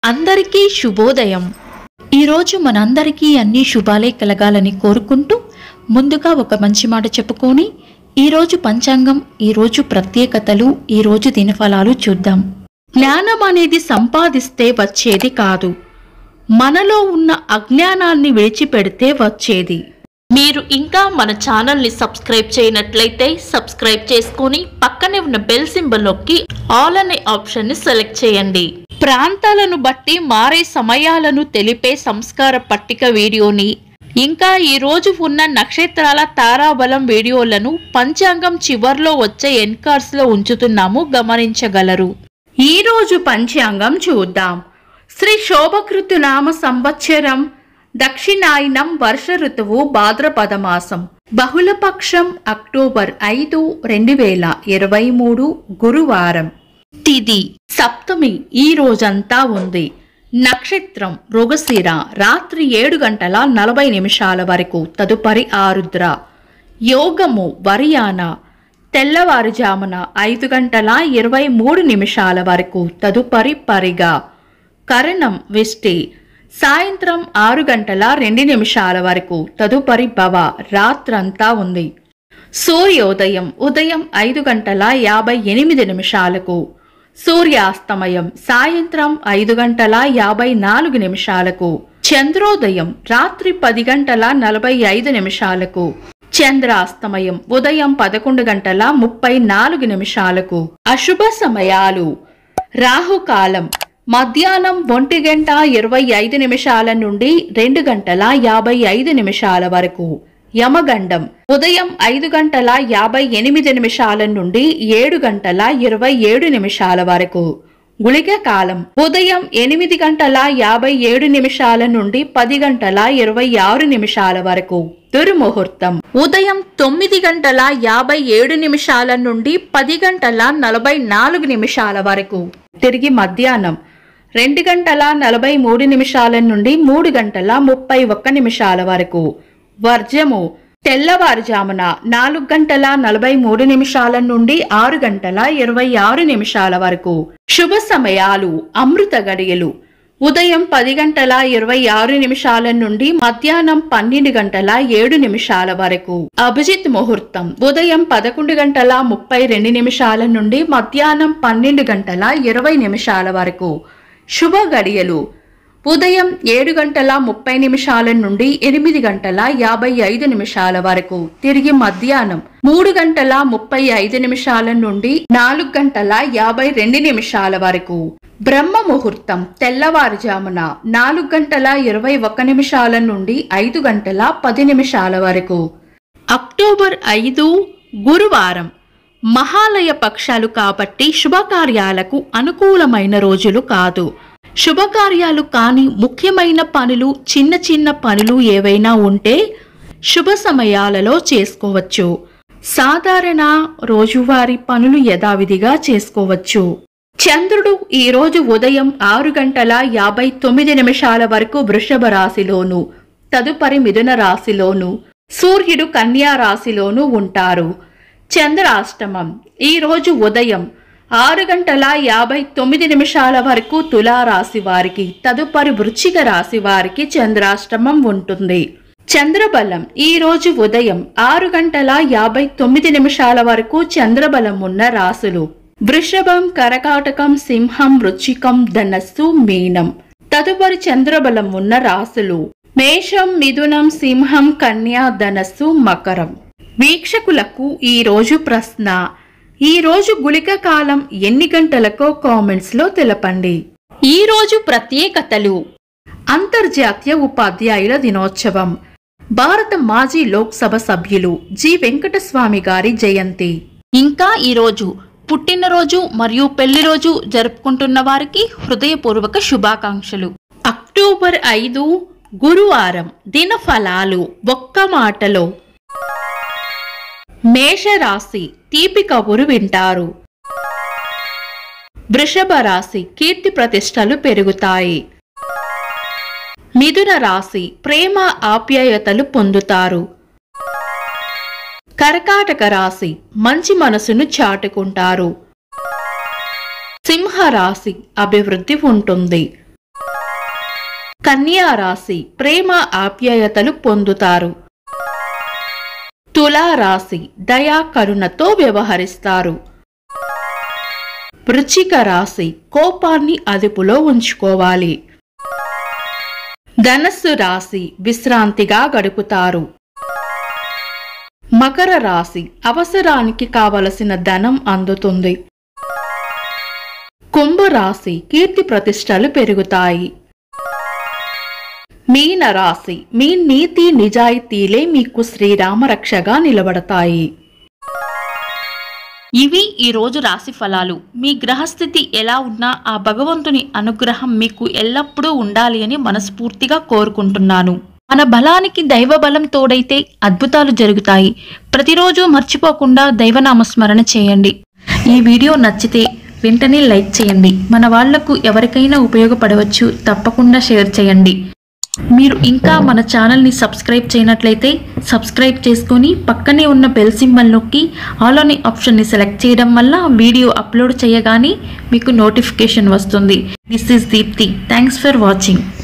అందరికీ శుభోదయం ఈరోజు మనందరికీ అన్ని శుభాలే కలగాలని కోరుకుంటూ ముందుగా ఒక మంచి మాట చెప్పుకొని ఈరోజు పంచాంగం ఈరోజు ప్రత్యేకతలు ఈరోజు దినఫలాలు చూద్దాం జ్ఞానం అనేది సంపాదిస్తే వచ్చేది కాదు మనలో ఉన్న అజ్ఞానాన్ని విడిచిపెడితే వచ్చేది మీరు ఇంకా మన ఛానల్ని సబ్స్క్రైబ్ చేయనట్లయితే సబ్స్క్రైబ్ చేసుకొని పక్కనే ఉన్న బెల్ సింబల్ నొక్కి ఆల్ అనే ఆప్షన్ని సెలెక్ట్ చేయండి ప్రాంతాలను బట్టి మారే సమయాలను తెలిపే సంస్కార పట్టిక వీడియోని ఇంకా ఈ రోజు ఉన్న నక్షత్రాల తారాబలం వీడియోలను పంచాంగం చివర్లో వచ్చే ఎన్కార్స్ లో ఉంచుతున్నాము గమనించగలరు ఈ రోజు పంచాంగం చూద్దాం శ్రీ శోభకృతు నామ సంవత్సరం దక్షిణాయనం వర్ష ఋతువు భాద్రపద మాసం బహుళపక్షం అక్టోబర్ ఐదు రెండు వేల ఇరవై మూడు గురువారం తిది సప్తమి ఈ రోజంతా ఉంది నక్షత్రం మృగశిర రాత్రి ఏడు గంటల నలభై నిమిషాల వరకు తదుపరి ఆరుద్ర యోగము వరియాన తెల్లవారుజామున ఐదు గంటల ఇరవై మూడు నిమిషాల వరకు తదుపరి పరిగా కరణం విష్టి సాయంత్రం ఆరు గంటల రెండు నిమిషాల వరకు తదుపరి భవ రాత్రంతా ఉంది సూర్యోదయం ఉదయం ఐదు గంటల యాభై ఎనిమిది నిమిషాలకు సూర్యాస్తమయం సాయంత్రం ఐదు గంటల యాభై నాలుగు నిమిషాలకు చంద్రోదయం రాత్రి పది గంటల నలభై ఐదు నిమిషాలకు చంద్రాస్తమయం ఉదయం పదకొండు గంటల ముప్పై నాలుగు నిమిషాలకు అశుభ సమయాలు రాహుకాలం మధ్యాహ్నం ఒంటి గంట ఇరవై ఐదు నిమిషాల నుండి రెండు గంటల యాభై ఐదు నిమిషాల వరకు యమగండం ఉదయం ఐదు గంటల యాభై ఎనిమిది నిమిషాల నుండి ఏడు గంటల ఇరవై ఏడు నిమిషాల వరకు గుళిక కాలం ఉదయం ఎనిమిది గంటల యాభై ఏడు నిమిషాల నుండి పది గంటల ఇరవై ఆరు నిమిషాల వరకు దుర్ముహూర్తం ఉదయం తొమ్మిది గంటల యాభై ఏడు నిమిషాల నుండి పది గంటల నలభై నాలుగు నిమిషాల వరకు తిరిగి మధ్యాహ్నం రెండు గంటల నలభై మూడు నిమిషాల నుండి మూడు గంటల ముప్పై ఒక్క నిమిషాల వరకు వర్జము తెల్లవారుజామున నాలుగు గంటల నలభై మూడు నిమిషాల నుండి ఆరు గంటల ఇరవై ఆరు నిమిషాల వరకు శుభ సమయాలు అమృత గడియలు ఉదయం పది గంటల ఇరవై ఆరు నిమిషాల నుండి మధ్యాహ్నం పన్నెండు గంటల ఏడు నిమిషాల వరకు అభిజిత్ ముహూర్తం ఉదయం పదకొండు గంటల ముప్పై రెండు నిమిషాల నుండి మధ్యాహ్నం పన్నెండు గంటల ఇరవై నిమిషాల వరకు శుభ గడియలు ఉదయం ఏడు గంటల ముప్పై నిమిషాల నుండి ఎనిమిది గంటల యాభై ఐదు నిమిషాల వరకు తిరిగి మధ్యాహ్నం మూడు గంటల ముప్పై ఐదు నిమిషాల నుండి నాలుగు గంటల యాభై రెండు నిమిషాల వరకు బ్రహ్మ ముహూర్తం తెల్లవారుజామున నాలుగు గంటల ఇరవై ఒక్క నిమిషాల నుండి ఐదు గంటల పది నిమిషాల వరకు అక్టోబర్ ఐదు గురువారం మహాలయ పక్షాలు కాబట్టి శుభకార్యాలకు అనుకూలమైన రోజులు కాదు శుభకార్యాలు కాని ముఖ్యమైన పనులు చిన్న చిన్న పనులు ఏవైనా ఉంటే శుభ సమయాలలో చేసుకోవచ్చు సాధారణ రోజువారీ పనులు యథావిధిగా చేసుకోవచ్చు చంద్రుడు ఈ రోజు ఉదయం ఆరు గంటల యాభై తొమ్మిది నిమిషాల వరకు వృషభ రాశిలోను తదుపరి మిథున రాశిలోను సూర్యుడు కన్యా రాశిలోను ఉంటారు చంద్రాష్టమం ఈ రోజు ఉదయం ఆరు గంటల యాభై తొమ్మిది నిమిషాల వరకు తులారాశి వారికి తదుపరి వృశ్చిక రాశి వారికి చంద్రాష్టమం ఉంటుంది చంద్రబలం ఈ రోజు ఉదయం ఆరు గంటల యాభై తొమ్మిది నిమిషాల వరకు చంద్రబలం ఉన్న రాశులు వృషభం కరకాటకం సింహం వృచ్చికం ధనస్సు మీనం తదుపరి చంద్రబలం ఉన్న రాశులు మేషం మిథునం సింహం కన్యా ధనస్సు మకరం వీక్షకులకు ఈ రోజు ప్రశ్న ఈ రోజు గుళిక కాలం ఎన్ని గంటలకో కామెంట్స్ లో తెలపండి ఈ రోజు ప్రత్యేకతలు అంతర్జాతీయ ఉపాధ్యాయుల దినోత్సవం భారత మాజీ లోక్సభ సభ్యులు జి వెంకటస్వామి గారి జయంతి ఇంకా ఈ రోజు పుట్టినరోజు మరియు పెళ్లి రోజు జరుపుకుంటున్న వారికి హృదయపూర్వక శుభాకాంక్షలు అక్టోబర్ ఐదు గురువారం దినఫలాలు ఒక్క మాటలో మేషరాశి తీపి కబురు వింటారు వృషభ రాశి కీర్తి ప్రతిష్టలు పెరుగుతాయి మిథున రాశి ప్రేమ ఆప్యాయతలు పొందుతారు కర్కాటక రాశి మంచి మనసును చాటుకుంటారు సింహ రాశి అభివృద్ధి ఉంటుంది కన్యా రాశి ప్రేమ ఆప్యాయతలు పొందుతారు తులా రాశి దయా కరుణతో వ్యవహరిస్తారు వృచ్చిక రాశి కోపాన్ని అదుపులో ఉంచుకోవాలి ధనస్సు రాశి విశ్రాంతిగా గడుపుతారు మకర రాశి అవసరానికి కావలసిన ధనం అందుతుంది కుంభరాశి కీర్తి ప్రతిష్టలు పెరుగుతాయి మీన రాశి మీ నీతి నిజాయితీలే మీకు శ్రీరామ రక్షగా నిలబడతాయి ఇవి ఈ రోజు రాశి ఫలాలు మీ గ్రహస్థితి ఎలా ఉన్నా ఆ భగవంతుని అనుగ్రహం మీకు ఎల్లప్పుడూ ఉండాలి అని మనస్ఫూర్తిగా కోరుకుంటున్నాను మన బలానికి దైవ బలం తోడైతే అద్భుతాలు జరుగుతాయి ప్రతిరోజు మర్చిపోకుండా దైవనామస్మరణ చేయండి ఈ వీడియో నచ్చితే వెంటనే లైక్ చేయండి మన వాళ్లకు ఎవరికైనా ఉపయోగపడవచ్చు తప్పకుండా షేర్ చేయండి మీరు ఇంకా మన ఛానల్ని సబ్స్క్రైబ్ చేయనట్లయితే సబ్స్క్రైబ్ చేసుకొని పక్కనే ఉన్న బెల్ సింబల్ నొక్కి ఆల్ అనే ఆప్షన్ని సెలెక్ట్ చేయడం వల్ల వీడియో అప్లోడ్ చేయగానే మీకు నోటిఫికేషన్ వస్తుంది this is Deepti thanks for watching